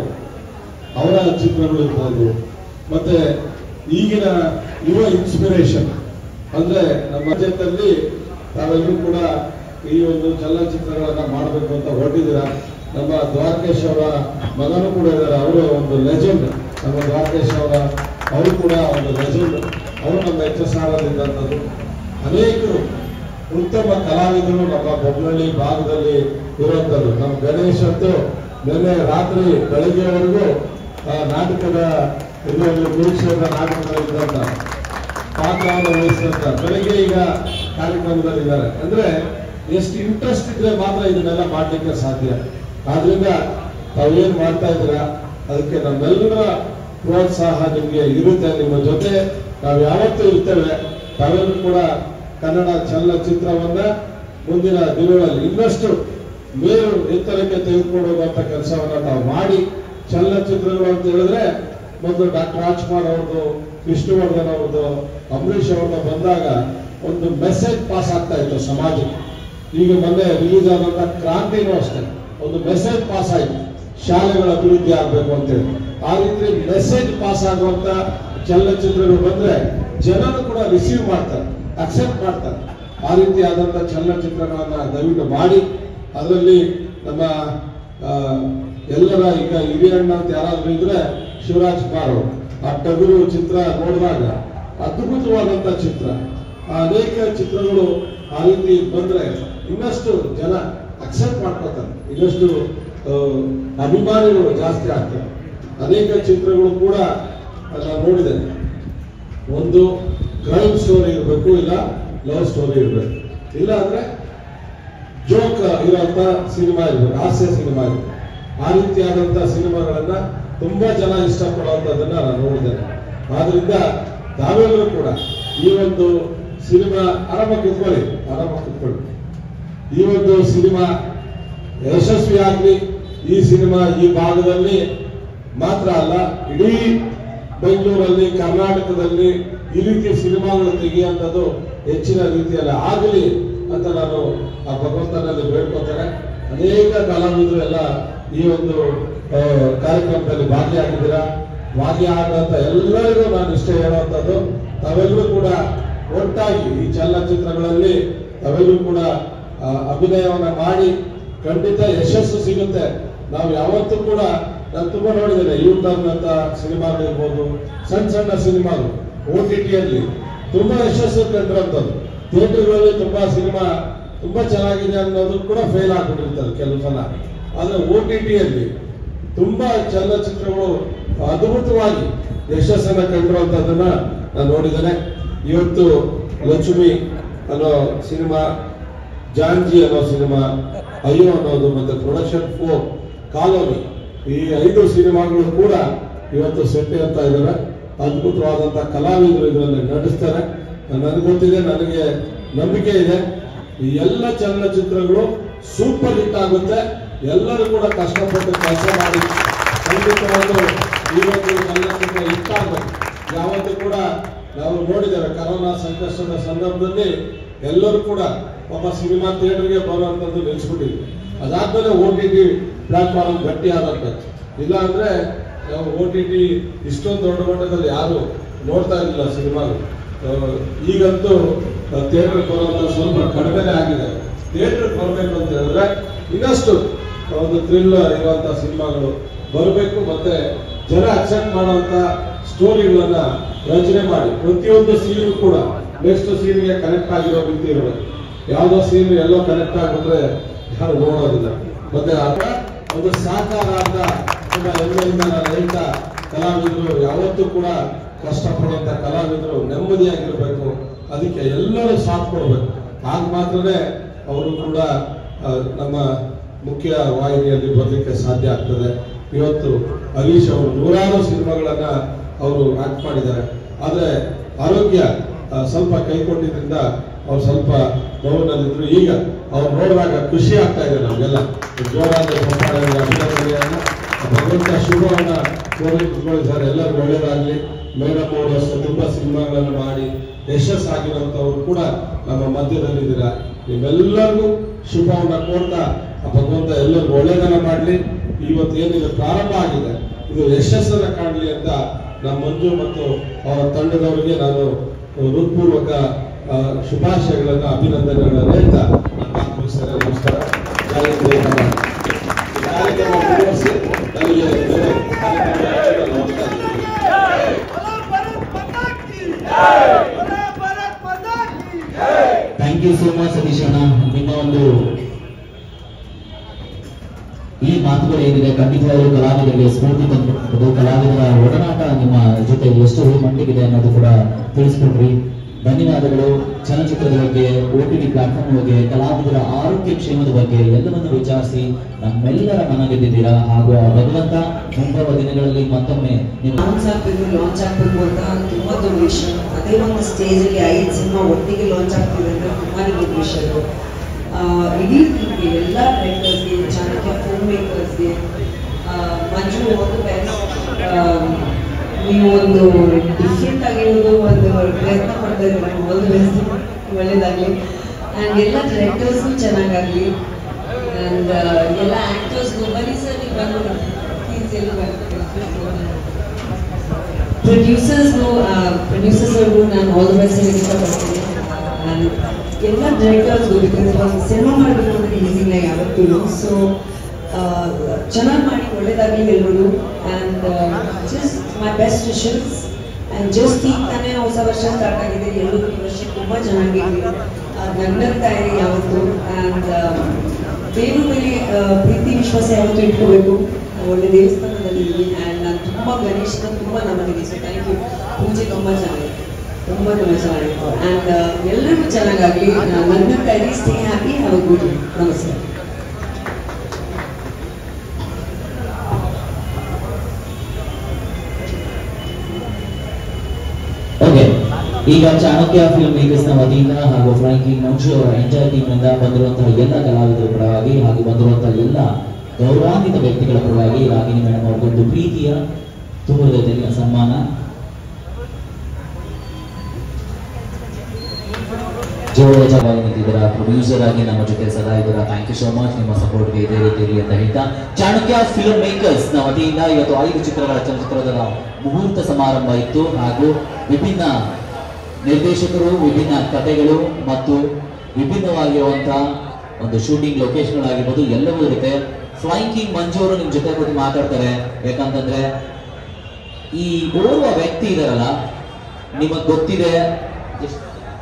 S4: ಅವರ ಚಿತ್ರಗಳು ಇರ್ಬೋದು ಮತ್ತೆ ಈಗಿನ ಯುವ ಇನ್ಸ್ಪಿರೇಷನ್ ಅಂದ್ರೆ ನಮ್ಮ ರಾಜ್ಯದಲ್ಲಿ ತಾವೆಲ್ಲರೂ ಕೂಡ ಈ ಒಂದು ಚಲನಚಿತ್ರಗಳನ್ನ ಮಾಡಬೇಕು ಅಂತ ಹೊರಟಿದ್ದೀರಾ ನಮ್ಮ ದ್ವಾರಕೇಶ್ ಅವರ ಮಗನೂ ಕೂಡ ಇದ್ದಾರೆ ಅವರು ಒಂದು ಲೆಜೆಂಡ್ ನಮ್ಮ ದ್ವಾರಕೇಶ್ ಅವರ ಅವರು ಕೂಡ ಒಂದು ಲೆಜೆಂಡ್ ಅವರು ನಮ್ಮ ಎಚ್ ಎಸ್ ಆರ್ ಇದ್ದಂಥದ್ದು ಅನೇಕರು ಉತ್ತಮ ಕಲಾವಿದರು ನಮ್ಮ ಬೊಮ್ಮನಹಳ್ಳಿ ಭಾಗದಲ್ಲಿ ಇರುವಂಥದ್ದು ನಮ್ಮ ಗಣೇಶ್ ಅಂತೂ ನಿನ್ನೆ ರಾತ್ರಿ ಬೆಳಗ್ಗೆವರೆಗೂ ಆ, ನಾಟಕದ ಇದರಲ್ಲಿ ಕುರುಕ್ಷೇತ್ರ ನಾಟಕದಲ್ಲಿದ್ದಂತ ಪಾತ್ರವನ್ನು ವಹಿಸಿದಂತ ಬೆಳಗ್ಗೆ ಈಗ ಕಾರ್ಯಕ್ರಮದಲ್ಲಿ ಇದ್ದಾರೆ ಅಂದ್ರೆ ಎಷ್ಟು ಇಂಟ್ರೆಸ್ಟ್ ಇದ್ರೆ ಮಾತ್ರ ಇದನ್ನೆಲ್ಲ ಮಾಡ್ಲಿಕ್ಕೆ ಸಾಧ್ಯ ಆದ್ರಿಂದ ತಾವೇನ್ ಮಾಡ್ತಾ ಇದ್ದೀರಾ ಅದಕ್ಕೆ ನಮ್ಮೆಲ್ಲರ ಪ್ರೋತ್ಸಾಹ ನಿಮ್ಗೆ ಇರುತ್ತೆ ನಿಮ್ಮ ಜೊತೆ ನಾವು ಯಾವತ್ತೂ ಇರ್ತೇವೆ ತಾವೆಲ್ಲರೂ ಕೂಡ ಕನ್ನಡ ಚಲನಚಿತ್ರವನ್ನ ಮುಂದಿನ ದಿನಗಳಲ್ಲಿ ಇನ್ನಷ್ಟು ಮೇಲು ಎತ್ತರಕ್ಕೆ ತೆಗೆದುಕೊಂಡು ಹೋಗುವಂತ ಕೆಲಸವನ್ನ ತಾವು ಮಾಡಿ ಚಲನಚಿತ್ರಗಳು ಅಂತ ಹೇಳಿದ್ರೆ ಮೊದಲು ಡಾಕ್ಟರ್ ರಾಜ್ಕುಮಾರ್ ಅವ್ರದ್ದು ವಿಷ್ಣುವರ್ಧನ್ ಅವ್ರದ್ದು ಅಂಬರೀಷ್ ಅವ್ರದ್ದು ಬಂದಾಗ ಒಂದು ಮೆಸೇಜ್ ಪಾಸ್ ಆಗ್ತಾ ಇತ್ತು ಸಮಾಜಕ್ಕೆ ಈಗ ಮೊನ್ನೆ ರಿಲೀಸ್ ಆದಂತ ಕ್ರಾಂತಿನೂ ಅಷ್ಟೇ ಒಂದು ಮೆಸೇಜ್ ಪಾಸ್ ಆಯ್ತು ಶಾಲೆಗಳ ಅಭಿವೃದ್ಧಿ ಆಗ್ಬೇಕು ಅಂತೇಳಿ ಆ ರೀತಿ ಮೆಸೇಜ್ ಪಾಸ್ ಆಗುವಂತ ಚಲನಚಿತ್ರಗಳು ಬಂದ್ರೆ ಜನರು ಕೂಡ ರಿಸೀವ್ ಮಾಡ್ತಾರೆ ಅಕ್ಸೆಪ್ಟ್ ಮಾಡ್ತಾರೆ ಆ ರೀತಿ ಆದಂತ ಚಲನಚಿತ್ರಗಳನ್ನ ದಯವಿಟ್ಟು ಮಾಡಿ ಅದರಲ್ಲಿ ನಮ್ಮ ಆ, ಎಲ್ಲರ ಈಗ ಹಿರಿಯಣ್ಣ ಅಂತ ಯಾರಾದ್ರೂ ಇದ್ರೆ ಶಿವರಾಜ್ ಕುಮಾರ್ ಅವರು ಆ ಟಗರು ಚಿತ್ರ ನೋಡಿದಾಗ ಅದ್ಭುತವಾದಂತ ಚಿತ್ರ ಆ ಅನೇಕ ಚಿತ್ರಗಳು ಆ ರೀತಿ ಬಂದ್ರೆ ಇನ್ನಷ್ಟು ಜನ ಅಕ್ಸೆಪ್ಟ್ ಮಾಡ್ಕೊತಾರೆ ಇನ್ನಷ್ಟು ಆ, ಅಭಿಮಾನಿಗಳು ಜಾಸ್ತಿ ಆಗ್ತಾರೆ ಅನೇಕ ಚಿತ್ರಗಳು ಕೂಡ ನಾನು ನೋಡಿದ್ದೇನೆ ಒಂದು ಕ್ರೈಮ್ ಸ್ಟೋರಿ ಇರಬೇಕು ಇಲ್ಲ ಲವ್ ಸ್ಟೋರಿ ಇರಬೇಕು ಇಲ್ಲ ಅಂದ್ರೆ ಜೋಕ್ ಇರುವಂತ ಸಿನಿಮಾ ಇರಬೇಕು ಹಾಸ್ಯ ಸಿನಿಮಾ ಇರಬೇಕು ಆ ರೀತಿಯಾದಂತ ಸಿನಿಮಾಗಳನ್ನ ತುಂಬಾ ಜನ ಇಷ್ಟಪಡುವಂತದನ್ನ ನಾನು ನೋಡಿದ್ದೇನೆ ಆದ್ರಿಂದ ತಾವೆಲ್ಲರೂ ಕೂಡ ಈ ಒಂದು ಸಿನಿಮಾ ಆರಾಮ ಕುತ್ಕೊಳ್ಳಿ ಆರಾಮ ಕುತ್ಕೊಳ್ಳಿ ಈ ಒಂದು ಸಿನಿಮಾ ಯಶಸ್ವಿ ಆಗ್ಲಿ ಈ ಸಿನಿಮಾ ಈ ಭಾಗದಲ್ಲಿ ಮಾತ್ರ ಅಲ್ಲ ಇಡೀ ಬೆಂಗಳೂರಲ್ಲಿ ಕರ್ನಾಟಕದಲ್ಲಿ ಈ ರೀತಿ ಸಿನಿಮಾಗಳು ತೆಗೆಯುವಂಥದ್ದು ಹೆಚ್ಚಿನ ರೀತಿಯಲ್ಲಿ ಆಗಲಿ ಅಂತ ನಾನು ಆ ಭಗವಂತನಲ್ಲಿ ಬೇಡ್ಕೊತೇನೆ ಅನೇಕ ಕಲಾವಿದರು ಎಲ್ಲ ಈ ಒಂದು ಆ, ಕಾರ್ಯಕ್ರಮದಲ್ಲಿ ಭಾಗಿಯಾಗಿದ್ದೀರಾ ಭಾಗಿಯಾದಂತ ಎಲ್ಲರಿಗೂ ನಾನು ಇಷ್ಟ ಹೇಳುವಂಥದ್ದು ತಾವೆಲ್ಲರೂ ಕೂಡ ಒಟ್ಟಾಗಿ ಈ ಚಲನಚಿತ್ರಗಳಲ್ಲಿ ತಾವೆಲ್ಲರೂ ಕೂಡ ಆ, ಅಭಿನಯವನ್ನ ಮಾಡಿ ಖಂಡಿತ ಯಶಸ್ಸು ಸಿಗುತ್ತೆ ನಾವು ಯಾವತ್ತೂ ಕೂಡ ನಾನು ತುಂಬಾ ನೋಡಿದ್ದೇನೆ ಯೂಟರ್ನ್ ಅಂತ ಸಿನಿಮಾಗಳಿರ್ಬೋದು ಸಣ್ಣ ಸಣ್ಣ ಸಿನಿಮಾಗಳು ಓ ಟಿ ಟಿಯಲ್ಲಿ ತುಂಬಾ ಯಶಸ್ಸು ಕಂಡಿರುವಂಥದ್ದು ಥಿಯೇಟರ್ಗಳಲ್ಲಿ ತುಂಬಾ ಸಿನಿಮಾ ತುಂಬಾ ಚೆನ್ನಾಗಿದೆ ಅನ್ನೋದು ಕೂಡ ಫೇಲ್ ಆಗ್ಬಿಟ್ಟಿರ್ತದೆ ಕೆಲವು ಸಲ ಆದ್ರೆ ಓ ಟಿ ಟಿಯಲ್ಲಿ ತುಂಬಾ ಚಲನಚಿತ್ರಗಳು ಅದ್ಭುತವಾಗಿ ಯಶಸ್ಸನ್ನ ಕಂಡಿರುವಂತದನ್ನ ನಾನು ನೋಡಿದ್ದೇನೆ ಇವತ್ತು ಲಕ್ಷ್ಮಿ ಅನ್ನೋ ಸಿನಿಮಾ ಜಾಂಜಿ ಅನ್ನೋ ಸಿನಿಮಾ ಅಯ್ಯೋ ಅನ್ನೋದು ಮತ್ತೆ ಪ್ರೊಡಕ್ಷನ್ ಫೋರ್ ಕಾಲೋನಿ ಈ ಐದು ಸಿನಿಮಾಗಳು ಕೂಡ ಇವತ್ತು ಸೆಟ್ ಅಂತ ಇದ್ದಾರೆ ಅದ್ಭುತವಾದಂತಹ ಕಲಾವಿದರು ಇದರಲ್ಲಿ ನಟಿಸ್ತಾರೆ ನನಗೆ ಗೊತ್ತಿದೆ ನನಗೆ ನಂಬಿಕೆ ಇದೆ ಈ ಎಲ್ಲ ಚಲನಚಿತ್ರಗಳು ಸೂಪರ್ ಹಿಟ್ ಆಗುತ್ತೆ ಎಲ್ಲರೂ ಕೂಡ ಕಷ್ಟಪಟ್ಟು ಕೆಲಸ ಮಾಡಿ ಖಂಡಿತವಾಗ್ಲೂ ಈ ಒಂದು ಚಲನಚಿತ್ರ ಇಟ್ಟಾಗಬೇಕು ಯಾವತ್ತೂ ಕೂಡ ನಾವು ನೋಡಿದ್ದೇವೆ ಕರೋನಾ ಸಂಕಷ್ಟದ ಸಂದರ್ಭದಲ್ಲಿ ಎಲ್ಲರೂ ಕೂಡ ಒಬ್ಬ ಸಿನಿಮಾ ಥಿಯೇಟರ್ಗೆ ಬರುವಂಥದ್ದು ನಿಲ್ಲಿಸ್ಬಿಟ್ಟಿದ್ವಿ ಅದಾದ್ಮೇಲೆ ಓ ಟಿ ಟಿ ಪ್ಲಾಟ್ಫಾರ್ಮ್ ಗಟ್ಟಿ ಆದಂಥದ್ದು ಇಲ್ಲ ಅಂದ್ರೆ ಓ ಟಿ ಟಿ ಇಷ್ಟೊಂದು ದೊಡ್ಡ ಮಟ್ಟದಲ್ಲಿ ಯಾರು ನೋಡ್ತಾ ಇರಲಿಲ್ಲ ಸಿನಿಮಾಗಳು ಆ, ಈಗಂತೂ ಥಿಯೇಟರ್ ಬರುವಂತ ಸ್ವಲ್ಪ ಕಡಿಮೆನೇ ಆಗಿದೆ ಥಿಯೇಟರ್ ಬರಬೇಕು ಅಂತ ಹೇಳಿದ್ರೆ ಇನ್ನಷ್ಟು ಒಂದು ಥ್ರಿಲ್ ಇರುವಂತ ಸಿನಿಮಾಗಳು ಬರಬೇಕು ಮತ್ತೆ ಜನ ಅಕ್ಸೆಪ್ಟ್ ಮಾಡುವಂತ ಸ್ಟೋರಿಗಳನ್ನ ರಚನೆ ಮಾಡಿ ಪ್ರತಿಯೊಂದು ಸೀನ್ ಕೂಡ ನೆಕ್ಸ್ಟ್ ಸೀನ್ಗೆ ಕನೆಕ್ಟ್ ಆಗಿರೋ ರೀತಿ ಇರಬೇಕು ಯಾವುದೋ ಸೀನ್ ಎಲ್ಲೋ ಕನೆಕ್ಟ್ ಆಗಿಬಿಟ್ರೆ ಯಾರು ನೋಡೋದಿಲ್ಲ ಮತ್ತೆ ಅದ ಒಂದು ಸಹಕಾರ ಅಂತ ತುಂಬಾ ಹೆಮ್ಮೆಯಿಂದ ನಾನು ಹೇಳ್ತಾ ಕಲಾವಿದರು ಯಾವತ್ತೂ ಕೂಡ ಕಷ್ಟಪಡುವಂತ ಕಲಾವಿದರು ನೆಮ್ಮದಿಯಾಗಿರ್ಬೇಕು ಅದಕ್ಕೆ ಎಲ್ಲರೂ ಸಾಥ್ ಕೊಡ್ಬೇಕು ಆಗ ಮಾತ್ರನೇ ಅವರು ಕೂಡ ಆ, ನಮ್ಮ ಮುಖ್ಯ ವಾಹಿನಿಯಲ್ಲಿ ಬರಲಿಕ್ಕೆ ಸಾಧ್ಯ ಆಗ್ತದೆ ಇವತ್ತು ಹರೀಶ್ ಅವರು ನೂರಾರು ಸಿನಿಮಾಗಳನ್ನ ಅವರು ಆಕ್ಟ್ ಮಾಡಿದ್ದಾರೆ ಆದ್ರೆ ಆರೋಗ್ಯ ಆ, ಸ್ವಲ್ಪ ಕೈಕೊಟ್ಟಿದ್ರಿಂದ ಅವ್ರು ಸ್ವಲ್ಪ ನೋವಿನಲ್ಲಿದ್ರು ಈಗ ಅವ್ರು ನೋಡುವಾಗ ಖುಷಿ ಆಗ್ತಾ ಇದೆ ನಮಗೆಲ್ಲ ಜೋರಾದ ಚಪ್ಪಾಳೆಗೆ ಅಭಿನಂದನೆಯನ್ನ ಭಗವಂತ ಶುಭವನ್ನ ಕೋರಿಕೊಳ್ಳಿದ್ದಾರೆ ಎಲ್ಲರಿಗೂ ಒಳ್ಳೇದಾಗ್ಲಿ ಮೇಡಮ್ ಅವರು ಅಷ್ಟೇ ತುಂಬಾ ಸಿನಿಮಾಗಳನ್ನು ಮಾಡಿ ಯಶಸ್ಸಾಗಿರುವಂತವ್ರು ಕೂಡ ನಮ್ಮ ಮಧ್ಯದಲ್ಲಿದ್ದೀರಾ ನಿಮ್ಮೆಲ್ಲರಿಗೂ ಶುಭವನ್ನ ಕೋರ್ತಾ ಆ ಭಗವಂತ ಎಲ್ಲರಿಗೂ ಒಳ್ಳೇದನ್ನ ಮಾಡ್ಲಿ ಇವತ್ತು ಏನಿದೆ ಪ್ರಾರಂಭ ಆಗಿದೆ ಇದು ಯಶಸ್ಸನ್ನ ಕಾಣಲಿ ಅಂತ ನಮ್ಮ ಮಂಜು ಮತ್ತು ಅವರ ತಂಡದವರಿಗೆ ನಾನು ಹೃತ್ಪೂರ್ವಕ ಆ, ಶುಭಾಶಯಗಳನ್ನ ಅಭಿನಂದನೆಗಳನ್ನ ಹೇಳ್ತಾ ನನ್ನ ಮಾತು ಮುಗಿಸ್ತೇನೆ. ನಮಸ್ಕಾರ ಜೈ ಹಿಂದ್, ಜೈ ಕರ್ನಾಟಕ. ಈ ಕಾರ್ಯಕ್ರಮ ಮುಂದುವರಿಸಿ ನನಗೆ ಬೇರೆ ಕಾರ್ಯಕ್ರಮ ನಮಸ್ಕಾರ
S3: thank you so much Satish ಅಣ್ಣ ನಿಮ್ಮ ಒಂದು ಈ ಮಾತುಗಳು ಏನಿದೆ ಖಂಡಿತವಾಗ್ಲೂ ಕಲಾವಿದರಿಗೆ ಸ್ಫೂರ್ತಿ ತಂದುಕೊಡ್ತದೆ ಕಲಾವಿದರ ಒಡನಾಟ ನಿಮ್ಮ ಜೊತೆ ಎಷ್ಟು ಮಟ್ಟಿಗಿದೆ ಅನ್ನೋದು ಕೂಡ ತಿಳಿಸ್ಕೊಟ್ರಿ ಧನ್ಯವಾದಗಳು ಚಲನಚಿತ್ರದ ಬಗ್ಗೆ ಓ ಟಿ ಟಿ ಪ್ಲಾಟ್ಫಾರ್ಮ್ ಬಗ್ಗೆ ಕಲಾವಿದರ ಆರೋಗ್ಯ ಕ್ಷೇಮದ ಬಗ್ಗೆ ಎಲ್ಲವನ್ನು ವಿಚಾರಿಸಿ ನಮ್ಮೆಲ್ಲರ ಮನ ಗೆದ್ದಿದ್ದೀರಾ ಹಾಗೂ ಆ ಭಗವಂತ ಮುಂಬರುವ ದಿನಗಳಲ್ಲಿ ಮತ್ತೊಮ್ಮೆ ನಿಮ್ಮ
S2: ಲಾಂಚ್ ಆಗ್ಬೇಕು ಲಾಂಚ್ ಆಗ್ಬೇಕು ಅಂತ ತುಂಬಾ ದೊಡ್ಡ ವಿಷಯ ಅದೇ ಒಂದು ಸ್ಟೇಜ್ ಅಲ್ಲಿ ಐದು ಸಿನಿಮಾ ಒಟ್ಟಿಗೆ ಲಾಂಚ್ ಆಗ್ತಿದೆ ಅಂದ್ರೆ ತುಂಬಾನೇ ದೊಡ್ಡ ವಿಷಯ ಅದು. ಆ, ಇಡೀ ಟೀಮ್ಗೆ ಎಲ್ಲ ಡೈರೆಕ್ಟರ್ಸ್ಗೆ ಚಾಣಕ್ಯ ಫಿಲ್ಮ್ ಮೇಕರ್ಸ್ಗೆ ಮಂಜು ಒಂದು ಬೆಸ್ಟ್ ನೀವು ಒಂದು ಡಿಫ್ರೆಂಟ್ ಆಗಿರೋದು ಒಂದು ಪ್ರಯತ್ನ ಮಾಡ್ತಾ ಇದ್ದೀರಾ ಒಂದು ಬೆಸ್ಟ್ ಒಳ್ಳೇದಾಗಲಿ ಆ್ಯಂಡ್ ಎಲ್ಲ ಡೈರೆಕ್ಟರ್ಸ್ಗೂ ಚೆನ್ನಾಗಾಗಲಿ ಆ್ಯಂಡ್ ಎಲ್ಲ ಆ್ಯಕ್ಟರ್ಸ್ಗೂ ಬನ್ನಿ ಸರ್ ನೀವು ಬಂದು ಪ್ಲೀಸ್ ಎಲ್ಲ ಪ್ರೊಡ್ಯೂಸರ್ಸ್ಗೂ ಪ್ರೊಡ್ಯೂಸರ್ಸ್ ಅವ್ರಿಗೂ ನಾನು ಆಲ್ ದ ಬೆಸ್ಟ್ ಹೇಳಕ್ಕೆ ಇಷ್ಟಪಡ್ತೀನಿ And ಎಲ್ಲ ಡೈರೆಕ್ಟರ್ಸ್ಗೂ ಬಿಕಾಸ್ ಒಂದು ಸಿನಿಮಾ ಮಾಡಬೇಕು ಅಂದ್ರೆ ಈಸಿ ಇಲ್ಲ ಯಾವತ್ತೂ ಸೊ ಚೆನ್ನಾಗಿ ಮಾಡಿ ಒಳ್ಳೇದಾಗಲಿ ಎಲ್ರಿಗೂ and just my best wishes and just ಈಗ ತಾನೇ ಹೊಸ ವರ್ಷ ಸ್ಟಾರ್ಟ್ ಆಗಿದೆ ಎಲ್ಲರಿಗೂ ಈ ವರ್ಷ ತುಂಬ ಚೆನ್ನಾಗಿರಲಿ ನಗ್ನಗ್ತಾ ಇರಿ ಯಾವತ್ತು ಆ್ಯಂಡ್ ದೇವ್ರ ಮೇಲೆ ಆ, ಪ್ರೀತಿ ವಿಶ್ವಾಸ ಯಾವತ್ತೂ ಇಟ್ಕೋಬೇಕು ಒಳ್ಳೆ ದೇವಸ್ಥಾನದಲ್ಲಿ ಇದ್ದೀನಿ ಆ್ಯಂಡ್ ನಾನು ತುಂಬ ಗಣೇಶನ ತುಂಬ ನಂಬಿದ್ದೀನಿ ಸೊ ಥ್ಯಾಂಕ್ ಯು ಪೂಜೆ ತುಂಬ ಚೆನ್ನಾಗಿತ್ತು ತುಂಬ ತುಂಬ ಚೆನ್ನಾಗಿತ್ತು ಆ್ಯಂಡ್ ಎಲ್ಲರಿಗೂ ಚೆನ್ನಾಗಾಗಲಿ ನಗ್ನಗ್ತಾ ಇರಿ stay happy have a good ನಮಸ್ಕಾರ
S3: ಓಕೆ ಈಗ ಚಾಣಕ್ಯ ಫಿಲ್ಮ್ ಮೇಕರ್ಸ್ ನ ವತಿಯಿಂದ ಹಾಗೂ ಫ್ರಾಂಕಿಂಗ್ ಮಂಜು ಅವರ ಎಂಜಾಯ್ ಟೀಮ್ ನಿಂದ ಬಂದಿರುವಂತಹ ಎಲ್ಲ ಕಲಾವಿದರ ಪರವಾಗಿ ಹಾಗೂ ಬಂದಿರುವಂತಹ ಎಲ್ಲ ಗೌರವಾನ್ವಿತ ವ್ಯಕ್ತಿಗಳ ಪರವಾಗಿ ರಾಗಿಣಿ ಮೇಡಮ್ ಅವ್ರಿಗೊಂದು ಪ್ರೀತಿಯ ತುಂಬದ ಸನ್ಮಾನ ಜೋರಾಗಿ ನಿಂತಿದ್ದೀರಾ ಪ್ರೊಡ್ಯೂಸರ್ ಆಗಿ ನಮ್ಮ ಜೊತೆ ಸದಾ ಇದ್ದೀರಾ ಥ್ಯಾಂಕ್ ಯು ಸೋ ಮಚ್ ನಿಮ್ಮ ಸಪೋರ್ಟ್ಗೆ ಇದೇ ರೀತಿ ಇರಲಿ ಅಂತ ಹೇಳ್ತಾ ಚಾಣಕ್ಯ ಫಿಲ್ಮ್ ಮೇಕರ್ಸ್ ನ ವತಿಯಿಂದ ಇವತ್ತು ಐದು ಚಿತ್ರಗಳ ಚಲನಚಿತ್ರದ ಮುಹೂರ್ತ ಸಮಾರಂಭ ಇತ್ತು ಹಾಗೂ ವಿಭಿನ್ನ ನಿರ್ದೇಶಕರು ವಿಭಿನ್ನ ಕಥೆಗಳು ಮತ್ತು ವಿಭಿನ್ನವಾಗಿರುವಂತಹ ಒಂದು ಶೂಟಿಂಗ್ ಲೊಕೇಶನ್ ಆಗಿರ್ಬೋದು ಎಲ್ಲವೂ ಇರುತ್ತೆ ಫ್ಲೈಂಗ್ ಕಿಂಗ್ ಮಂಜು ಅವರು ನಿಮ್ ಜೊತೆ ಕೂತು ಮಾತಾಡ್ತಾರೆ ಯಾಕಂತಂದ್ರೆ ಈ ಓರ್ವ ವ್ಯಕ್ತಿ ಇದಾರಲ್ಲ ನಿಮಗ್ ಗೊತ್ತಿದೆ ಎಷ್ಟ್-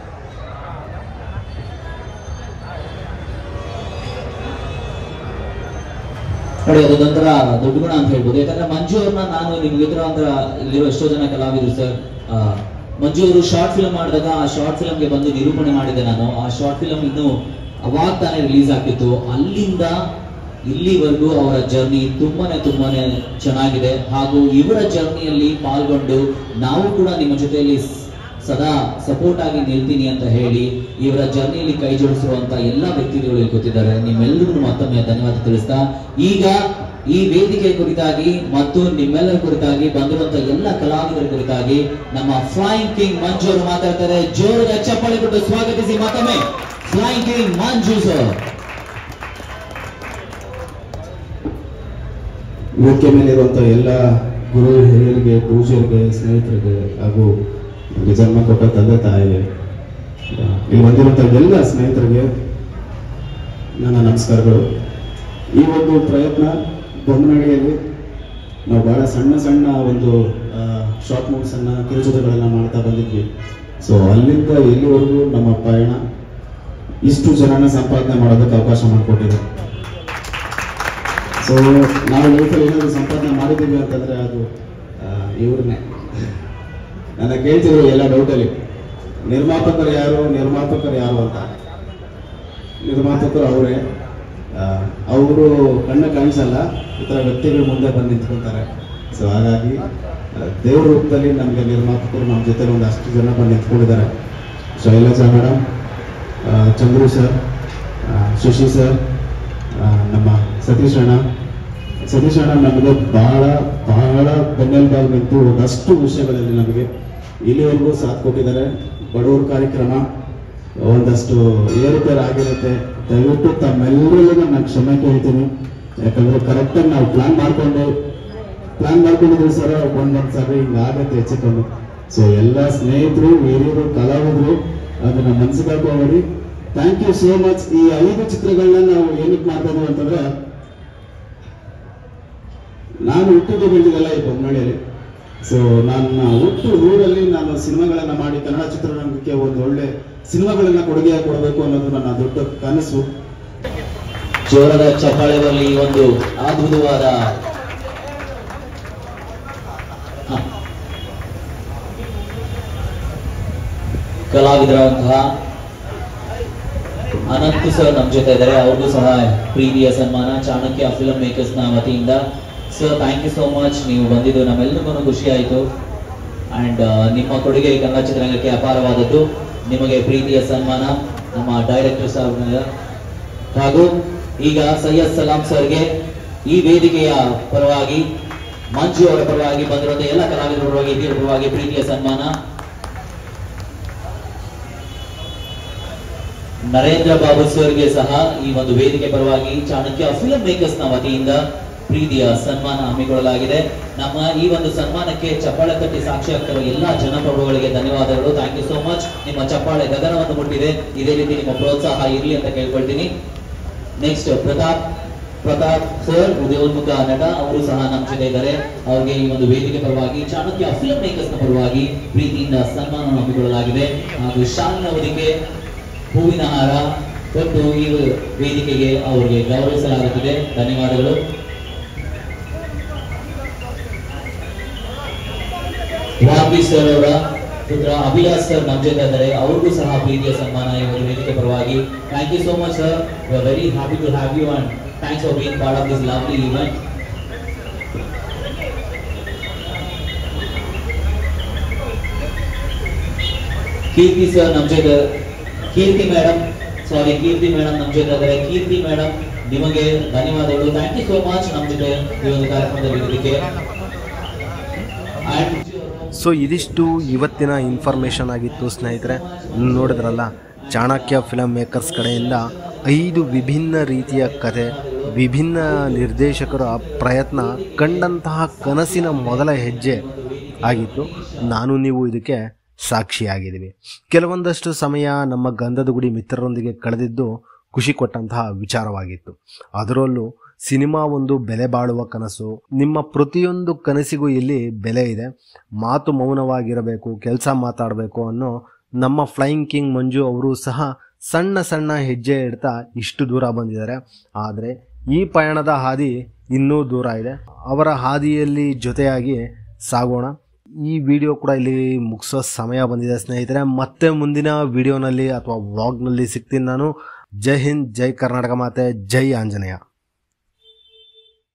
S3: ನೋಡಿ ಅದೊಂಥರ ದೊಡ್ಡ ಗುಣ ಅಂತ ಹೇಳ್ಬೋದು ಯಾಕಂದ್ರೆ ಮಂಜು ಅವ್ರನ್ನ ನಾನು ನಿಮ್ಗೆ ಅಂತ ಇಲ್ಲಿರೋ ಎಷ್ಟೋ ಜನ ಕಲಾವಿದರು ಸರ್ ಮಂಜು ಅವರು ಶಾರ್ಟ್ ಫಿಲ್ಮ್ ಮಾಡಿದಾಗ ಆ ಶಾರ್ಟ್ ಫಿಲ್ಮ್ಗೆ ಬಂದು ನಿರೂಪಣೆ ಮಾಡಿದೆ ನಾನು ಆ ಶಾರ್ಟ್ ಫಿಲ್ಮ್ ಇನ್ನು ಅವಾಗ ತಾನೇ ರಿಲೀಸ್ ಆಗ್ತಿತ್ತು ಅಲ್ಲಿಂದ ಇಲ್ಲಿವರೆಗೂ ಅವರ ಜರ್ನಿ ತುಂಬಾನೇ ತುಂಬಾನೇ ಚೆನ್ನಾಗಿದೆ ಹಾಗೂ ಇವರ ಜರ್ನಿಯಲ್ಲಿ ಪಾಲ್ಗೊಂಡು ನಾವು ಕೂಡ ನಿಮ್ಮ ಜೊತೆಯಲ್ಲಿ ಸ್- ಸದಾ ಸಪೋರ್ಟ್ ಆಗಿ ನಿಲ್ತೀನಿ ಅಂತ ಹೇಳಿ ಇವರ ಜರ್ನಿಯಲ್ಲಿ ಕೈ ಜೋಡಿಸಿರುವಂತ ಎಲ್ಲಾ ವ್ಯಕ್ತಿಗಳು ಇಲ್ಲಿ ಕೂತಿದ್ದಾರೆ ನಿಮ್ಮೆಲ್ಲರಿಗೂ ಮತ್ತೊಮ್ಮೆ ಧನ್ಯವಾದ ತಿಳಿಸ್ತಾ ಈಗ ಈ ವೇದಿಕೆ ಕುರಿತಾಗಿ ಮತ್ತು ನಿಮ್ಮೆಲ್ಲರ ಕುರಿತಾಗಿ ಬಂದಿರುವಂತ ಎಲ್ಲ ಕಲಾವಿದರ ಕುರಿತಾಗಿ ನಮ್ಮ ಫ್ಲೈಂಗ್ ಕಿಂಗ್ ಮಂಜು ಅವರು ಮಾತಾಡ್ತಾರೆ ಜೋರದ ಚಪ್ಪಾಳೆ ಕೊಟ್ಟು ಸ್ವಾಗತಿಸಿ ಮತ್ತೊಮ್ಮೆ ಫ್ಲೈಂಗ್ ಕಿಂಗ್ ಮಂಜು ಸರ್
S5: ವೇದಿಕೆ ಮೇಲಿರುವಂಥ ಎಲ್ಲ ಗುರು ಹಿರಿಯರಿಗೆ ಪೂಜ್ಯರಿಗೆ ಸ್ನೇಹಿತರಿಗೆ ಹಾಗೂ ನನಗೆ ಜನ್ಮ ಕೊಟ್ಟ ತಂದೆ ತಾಯಿಗೆ ಆ, ಇಲ್ಲಿ ಬಂದಿರುವಂಥ ಎಲ್ಲ ಸ್ನೇಹಿತರಿಗೆ ನನ್ನ ನಮಸ್ಕಾರಗಳು ಈ ಒಂದು ಪ್ರಯತ್ನ ಬೊಮ್ಮನಡಿಯಲ್ಲಿ ನಾವು ಬಹಳ ಸಣ್ಣ ಸಣ್ಣ ಒಂದು ಶಾರ್ಟ್ ಮೂವ್ಸನ್ನು ಕಿರುಚಿತ್ರಗಳನ್ನು ಮಾಡ್ತಾ ಬಂದಿದ್ವಿ ಸೊ ಅಲ್ಲಿಂದ ಇಲ್ಲಿವರೆಗೂ ನಮ್ಮ ಪಯಣ ಇಷ್ಟು ಜನನ ಸಂಪಾದನೆ ಮಾಡೋದಕ್ಕೆ ಅವಕಾಶ ಮಾಡಿಕೊಟ್ಟಿದೆ ಸೊ ನಾವು ಲೈಫಲ್ಲಿ ಏನಾದರೂ ಸಂಪಾದನೆ ಮಾಡಿದ್ದೀವಿ ಅಂತಂದ್ರೆ ಅದು ಆ, ಇವ್ರನ್ನೇ ನನ್ನ ಕೇಳ್ತಿದ್ರು ಎಲ್ಲ ಡೌಟಲ್ಲಿ ನಿರ್ಮಾಪಕರು ಯಾರು ನಿರ್ಮಾಪಕರು ಯಾರು ಅಂತ ನಿರ್ಮಾಪಕರು ಅವರೇ ಅವರು ಕಣ್ಣ ಕಾಣಿಸಲ್ಲ ಈ ಥರ ವ್ಯಕ್ತಿಗಳು ಮುಂದೆ ಬಂದು ನಿಂತ್ಕೊತಾರೆ ಸೊ ಹಾಗಾಗಿ ಆ, ದೇವ್ರ ರೂಪದಲ್ಲಿ ನಮಗೆ ನಿರ್ಮಾಪಕರು ನಮ್ಮ ಜೊತೆ ಒಂದಷ್ಟು ಜನ ಬಂದು ನಿಂತ್ಕೊಂಡಿದ್ದಾರೆ ಶೈಲಜಾ ಮೇಡಮ್ ಚಂದ್ರು ಸರ್ ಆ, ಶಶಿ ಸರ್ ಆ, ನಮ್ಮ ಸತೀಶ್ ಅಣ್ಣ ಸತೀಶ್ ಅಣ್ಣ ನಮಗೆ ಬಹಳ ಬಹಳ ಬೆನ್ನೆಲುಬಾಗಿ ನಿಂತು ಒಂದಷ್ಟು ವಿಷಯಗಳಲ್ಲಿ ನಮಗೆ ಇಲ್ಲಿವರೆಗೂ ಸಾಥ್ ಕೊಟ್ಟಿದ್ದಾರೆ ಬಡವರ ಕಾರ್ಯಕ್ರಮ ಒಂದಷ್ಟು ಏರುಪೇರು ಆಗಿರುತ್ತೆ ದಯವಿಟ್ಟು ತಮ್ಮೆಲ್ಲರಿಗೂ ನಾನು ಕ್ಷಮೆ ಕೇಳ್ತೀನಿ ಯಾಕಂದ್ರೆ ಕರೆಕ್ಟಾಗಿ ನಾವು ಪ್ಲಾನ್ ಮಾಡ್ಕೊಂಡು ಪ್ಲಾನ್ ಮಾಡ್ಕೊಂಡಿದ್ವಿ ಸರ್ ಒಂದೊಂದು ಸಾರಿ ಹಿಂಗೆ ಆಗತ್ತೆ ಹೆಚ್ಚು ಕಮ್ಮಿ ಸೊ ಎಲ್ಲ ಸ್ನೇಹಿತರು ಹಿರಿಯರು ಕಲಾವಿದರು ಅದನ್ನ ಮನ್ಸಿಗೆ ಹಾಕೋಬೇಡಿ ಥ್ಯಾಂಕ್ ಯು ಸೋ ಮಚ್ ಈ ಐದು ಚಿತ್ರಗಳನ್ನ ನಾವು ಏನಕ್ಕೆ ಮಾಡ್ತಾ ಇದೀವಿ ಅಂತಂದ್ರೆ ನಾನು ಹುಟ್ಟಿದ್ದು ಬೆಳೆದಿದ್ದೆಲ್ಲ ಈ ಬೊಮ್ಮನಹಳ್ಳಿಯಲ್ಲಿ ಸೊ ನನ್ನ ಹುಟ್ಟು ಊರಲ್ಲಿ ನಾನು ಸಿನಿಮಾಗಳನ್ನ ಮಾಡಿ ಕನ್ನಡ ಚಿತ್ರರಂಗಕ್ಕೆ ಒಂದು ಒಳ್ಳೆ ಸಿನಿಮಾಗಳನ್ನ ಕೊಡುಗೆ ಕೊಡಬೇಕು ಅನ್ನೋದು ನನ್ನ ದೊಡ್ಡ ಕನಸು
S3: ಜೋರದ ಚಪ್ಪಾಳೆ ಬರಲಿ ಈ ಒಂದು ಅದ್ಭುತವಾದ ಹ. ಕಲಾವಿದರಂತಹ ಅನಂತ್ ಸರ್ ನಮ್ಮ ಜೊತೆ ಇದ್ದಾರೆ ಅವ್ರಿಗೂ ಸಹ ಪ್ರೀತಿಯ ಸನ್ಮಾನ ಚಾಣಕ್ಯ ಫಿಲ್ಮ್ ಮೇಕರ್ಸ್ ನ ವತಿಯಿಂದ sir thank you so much ನೀವು ಬಂದಿದ್ದು ನಮ್ಮೆಲ್ಲರಿಗೂ ಖುಷಿ ಆಯಿತು ಅಂಡ್ ನಿಮ್ಮ ಕೊಡುಗೆ ಕನ್ನಡ ಚಿತ್ರರಂಗಕ್ಕೆ ಅಪಾರವಾದದ್ದು ನಿಮಗೆ ಪ್ರೀತಿಯ ಸನ್ಮಾನ ನಮ್ಮ ಡೈರೆಕ್ಟರ್ ಸರ್ ಹಾಗೂ ಈಗ ಸೈಯದ್ ಸಲಾಂ ಸರ್ಗೆ ಈ ವೇದಿಕೆಯ ಪರವಾಗಿ ಮಂಜು ಅವರ ಪರವಾಗಿ ಬಂದಿರುವಂತ ಎಲ್ಲ ಕಲಾವಿದರ ಪರವಾಗಿ ಹಿರಿಯರ ಪರವಾಗಿ ಪ್ರೀತಿಯ ಸನ್ಮಾನ ನರೇಂದ್ರ ಬಾಬು ಸರ್ಗೆ ಸಹ ಈ ಒಂದು ವೇದಿಕೆ ಪರವಾಗಿ ಚಾಣಕ್ಯ ಫಿಲ್ಮ್ ಮೇಕರ್ಸ್ ನ ವತಿಯಿಂದ ಪ್ರೀತಿಯ ಸನ್ಮಾನ ಹಮ್ಮಿಕೊಳ್ಳಲಾಗಿದೆ ನಮ್ಮ ಈ ಒಂದು ಸನ್ಮಾನಕ್ಕೆ ಚಪ್ಪಾಳೆ ತಟ್ಟಿ ಸಾಕ್ಷಿ ಆಗ್ತಿರೋ ಎಲ್ಲಾ ಜನಪ್ರಭುಗಳಿಗೆ ಧನ್ಯವಾದಗಳು ಥ್ಯಾಂಕ್ ಯು ಸೋ ಮಚ್ ನಿಮ್ಮ ಚಪ್ಪಾಳೆ ಗಗನವನ್ನು ಮುಟ್ಟಿದೆ ಇದೇ ರೀತಿ ನಿಮ್ಮ ಪ್ರೋತ್ಸಾಹ ಇರಲಿ ಅಂತ ಕೇಳ್ಕೊಳ್ತೀನಿ ನೆಕ್ಸ್ಟ್ ಪ್ರತಾಪ್ ಪ್ರತಾಪ್ ಸರ್ ಉದಯೋನ್ಮುಖ ನಟ ಅವರು ಸಹ ನಮ್ಮ ಜೊತೆ ಇದ್ದಾರೆ ಅವರಿಗೆ ಈ ಒಂದು ವೇದಿಕೆ ಪರವಾಗಿ ಚಾಣಕ್ಯ ಫಿಲ್ಮ್ ಮೇಕರ್ಸ್ ನ ಪರವಾಗಿ ಪ್ರೀತಿಯಿಂದ ಸನ್ಮಾನ ಹಮ್ಮಿಕೊಳ್ಳಲಾಗಿದೆ ಹಾಗೂ ಶಾಲಿನ ಅವರಿಗೆ ಹೂವಿನ ಹಾರ ಕೊಟ್ಟು ಈ ವೇದಿಕೆಗೆ ಅವರಿಗೆ ಗೌರವಿಸಲಾಗುತ್ತದೆ ಧನ್ಯವಾದಗಳು ವಾಪಿ ಸರ್ ಅವರ ಪುತ್ರ ಅಭಿಲಾಷ್ ಸರ್ ನಮ್ಮ ಜೊತೆ ಇದ್ದಾರೆ ಅವ್ರಿಗೂ ಸಹ ಪ್ರೀತಿಯ ಸನ್ಮಾನ ಈ ಒಂದು ವೇದಿಕೆ ಪರವಾಗಿ thank you so much sir we are very happy to have you and thanks for being part of this lovely event Keerthi sir ನಮ್ಮ ಜೊತೆ ಕೀರ್ತಿ ಮೇಡಮ್ ಸಾರಿ ಕೀರ್ತಿ ಮೇಡಮ್ ನಮ್ಮ ಜೊತೆ ಇದ್ದಾರೆ ಕೀರ್ತಿ ಮೇಡಮ್ ನಿಮಗೆ ಧನ್ಯವಾದಗಳು ಥ್ಯಾಂಕ್ ಯು ಸೋ ಮಚ್ ನಮ್ಮ ಜೊತೆ ಈ ಒಂದು ಕಾರ್ಯಕ್ರಮದಲ್ಲಿ ಇರೋದಕ್ಕೆ And
S1: ಸೊ ಇದಿಷ್ಟು ಇವತ್ತಿನ ಇನ್ಫಾರ್ಮೇಷನ್ ಆಗಿತ್ತು ಸ್ನೇಹಿತರೆ ನೋಡಿದ್ರಲ್ಲ ಚಾಣಕ್ಯ ಫಿಲಮ್ ಮೇಕರ್ಸ್ ಕಡೆಯಿಂದ ಐದು ವಿಭಿನ್ನ ರೀತಿಯ ಕತೆ ವಿಭಿನ್ನ ನಿರ್ದೇಶಕರ ಪ್ರಯತ್ನ ಕಂಡಂತಹ ಕನಸಿನ ಮೊದಲ ಹೆಜ್ಜೆ ಆಗಿತ್ತು ನಾನು ನೀವು ಇದಕ್ಕೆ ಸಾಕ್ಷಿಯಾಗಿದ್ದೀವಿ ಕೆಲವೊಂದಷ್ಟು ಸಮಯ ನಮ್ಮ ಗಂಧದ ಗುಡಿ ಮಿತ್ರರೊಂದಿಗೆ ಕಳೆದಿದ್ದು ಖುಷಿ ಕೊಟ್ಟಂತಹ ವಿಚಾರವಾಗಿತ್ತು ಅದರಲ್ಲೂ ಸಿನಿಮಾ ಒಂದು ಬೆಲೆ ಬಾಳುವ ಕನಸು ನಿಮ್ಮ ಪ್ರತಿಯೊಂದು ಕನಸಿಗೂ ಇಲ್ಲಿ ಬೆಲೆ ಇದೆ ಮಾತು ಮೌನವಾಗಿರಬೇಕು ಕೆಲಸ ಮಾತಾಡಬೇಕು ಅನ್ನೋ ನಮ್ಮ ಫ್ಲೈಯಿಂಗ್ ಕಿಂಗ್ ಮಂಜು ಅವರು ಸಹ ಸಣ್ಣ ಸಣ್ಣ ಹೆಜ್ಜೆ ಇಡ್ತಾ ಇಷ್ಟು ದೂರ ಬಂದಿದ್ದಾರೆ ಆದರೆ ಈ ಪಯಣದ ಹಾದಿ ಇನ್ನೂ ದೂರ ಇದೆ ಅವರ ಹಾದಿಯಲ್ಲಿ ಜೊತೆಯಾಗಿ ಸಾಗೋಣ ಈ ವಿಡಿಯೋ ಕೂಡ ಇಲ್ಲಿ ಮುಗಿಸೋ ಸಮಯ ಬಂದಿದೆ ಸ್ನೇಹಿತರೆ ಮತ್ತೆ ಮುಂದಿನ ವಿಡಿಯೋನಲ್ಲಿ ಅಥವಾ ವ್ಲಾಗ್ನಲ್ಲಿ ಸಿಗ್ತೀನಿ ನಾನು ಜೈ ಹಿಂದ್ ಜೈ ಕರ್ನಾಟಕ ಮಾತೆ ಜೈ ಆಂಜನೇಯ